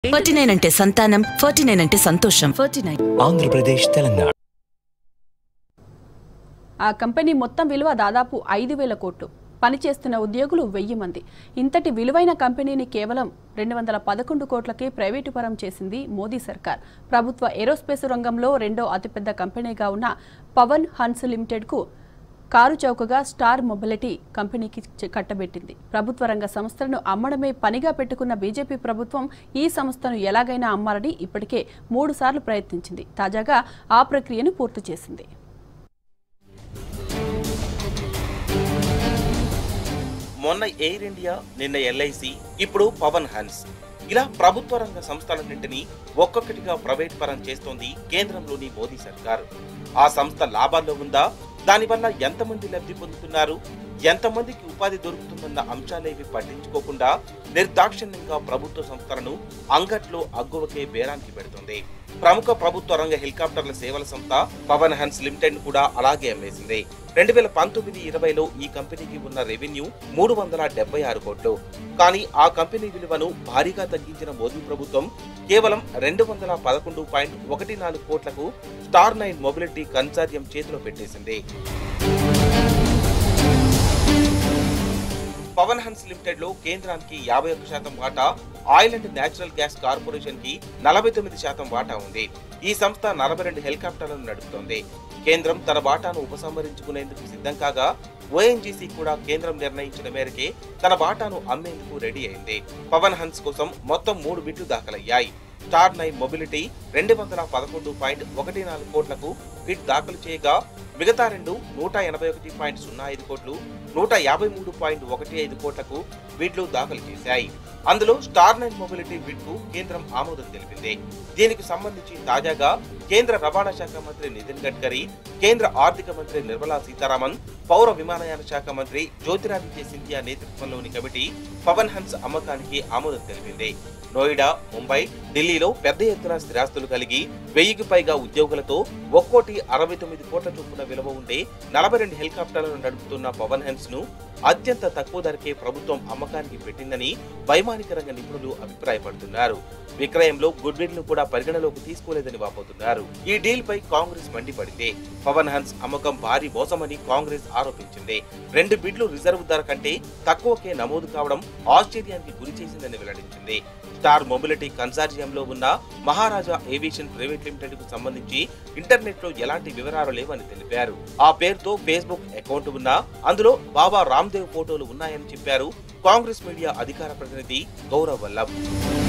forty nine అంటే సంతానం forty nine అంటే సంతోషం ఫార్టీ నైన్ ఆంధ్రప్రదేశ్ తెలంగాణ ఆ కంపెనీ మొత్తం విలువ దాదాపు ఐదు వేల కోట్లు పనిచేస్తున్న ఉద్యోగులు వెయ్యి మంది ఇంతటి విలువైన కంపెనీని కేవలం రెండు వందల పదకొండు కోట్లకే ప్రైవేటు పరం చేసింది మోదీ సర్కార్ ప్రభుత్వ ఏరోస్పేస్ రంగంలో రెండో అతిపెద్ద కంపెనీగా ఉన్న పవన్ హన్స్ లిమిటెడ్కు కారు చౌకగా స్టార్ మొబిలిటీ కంపెనీకి చె- కట్టబెట్టింది ప్రభుత్వ రంగ సంస్థలను అమ్మడమే పనిగా పెట్టుకున్న బీజేపీ ప్రభుత్వం ఈ సంస్థను ఎలాగైనా అమ్మాలని ఇప్పటికే మూడు సార్లు ప్రయత్నించింది తాజాగా ఆ ప్రక్రియను పూర్తి చేసింది మొన్న ఎయిర్ ఇండియా నిన్న ఎల్ఐసి ఇప్పుడు పవన్ హన్స్ ఇలా ప్రభుత్వ రంగ సంస్థలన్నింటినీ ఒక్కొక్కటిగా ప్రైవేట్ పరం చేస్తోంది కేంద్రంలోని మోదీ సర్కార్ ఆ సంస్థ లాభాల్లో ఉందా దానివల్ల ఎంతమంది లబ్ధి పొందుతున్నారు ఎంతమందికి ఉపాధి దొరుకుతుందన్న అంశాలేవి పట్టించుకోకుండా నిర్దాక్షిణ్యంగా ప్రభుత్వ సంస్థలను అంగట్లో అగ్గువకే బేరానికి పెడుతుంది ప్రముఖ ప్రభుత్వ రంగ హెలికాప్టర్ల సేవల సంస్థ పవన్ హన్స్ లిమిటెడ్ కూడా అలాగే అమ్మేసింది రెండు వేల పంతొమ్మిది ఇరవైలో ఈ కంపెనీకి ఉన్న రెవెన్యూ మూడు వందల డెబ్బై ఆరు కోట్లు కానీ ఆ కంపెనీ విలువను భారీగా తగ్గించిన మోదీ ప్రభుత్వం కేవలం రెండు వందల పదకొండు పాయింట్ ఒకటి నాలుగు కోట్లకు స్టార్ నైన్ మొబిలిటీ కన్సార్జియం చేతిలో పెట్టేసింది పవన్ హన్స్ లిమిటెడ్ లో కేంద్రానికి యాభై ఒక్క శాతం వాటా Oil and Natural Gas Corporation కి నలభై తొమ్మిది శాతం వాటా ఉంది ఈ సంస్థ నలభై రెండు హెలికాప్టర్లను నడుపుతోంది కేంద్రం తన వాటాను ఉపసంహరించుకునేందుకు సిద్ధం కాగా ఓఎన్జీసీ కూడా కేంద్రం నిర్ణయించిన మేరకే తన వాటాను అమ్మేందుకు రెడీ అయింది పవన్ హన్స్ కోసం మొత్తం మూడు బిడ్లు దాఖలయ్యాయి స్టార్ నైన్ మొబిలిటీ రెండు వందల పదకొండు పాయింట్ ఒకటి నాలుగు కోట్లకు బిడ్ దాఖలు చేయగా మిగతా రెండు నూట ఎనభై ఒకటి పాయింట్ సున్నా ఐదు కోట్లు నూట యాభై మూడు పాయింట్ ఒకటి ఐదు కోట్లకు బిడ్లు దాఖలు చేశాయి అందులో స్టార్ నైన్ మొబిలిటీ బిడ్ కు కేంద్రం ఆమోదం తెలిపింది దీనికి సంబంధించి తాజాగా కేంద్ర రవాణా శాఖ మంత్రి నితిన్ గడ్కరీ కేంద్ర ఆర్థిక మంత్రి నిర్మలా సీతారామన్ పౌర విమానయాన శాఖ మంత్రి జ్యోతిరాదిత్య సింధియా నేతృత్వంలోని కమిటీ పవన్ హన్స్ అమ్మకానికి ఆమోదం తెలిపింది నోయిడా ముంబై ఢిల్లీలో పెద్ద ఎత్తున స్థిరాస్తులు కలిగి వెయ్యికి పైగా ఉద్యోగులతో ఒక్కోటి అరవై తొమ్మిది కోట్ల చొప్పున విలువ ఉండే నలభై రెండు హెలికాప్టర్లను నడుపుతున్న పవన్ హెన్స్ ను అత్యంత తక్కువ ధరకే ప్రభుత్వం అమ్మకానికి పెట్టిందని వైమానిక రంగ నిపుణులు అభిప్రాయపడుతున్నారు విక్రయంలో గుడ్ విల్ ను కూడా పరిగణలోకి తీసుకోలేదని వాపోతున్నారు ఈ డీల్ పై కాంగ్రెస్ మండిపడింది పవన్ హన్స్ అమ్మకం భారీ మోసమని కాంగ్రెస్ ఆరోపించింది రెండు బిడ్లు రిజర్వ్ ధర కంటే తక్కువకే నమోదు కావడం ఆశ్చర్యానికి గురి చేసిందని వెల్లడించింది స్టార్ మొబిలిటీ కన్సార్జియంలో ఉన్న మహారాజా ఏవియేషన్ ప్రైవేట్ లిమిటెడ్ కు సంబంధించి ఇంటర్నెట్ లో ఎలాంటి వివరాలు లేవని తెలిపారు ఆ పేరుతో ఫేస్బుక్ అకౌంట్ ఉన్నా అందులో బాబా రామ్దేవ్ ఫోటోలు ఉన్నాయని చెప్పారు కాంగ్రెస్ మీడియా అధికార ప్రతినిధి గౌరవ్ వల్లభ్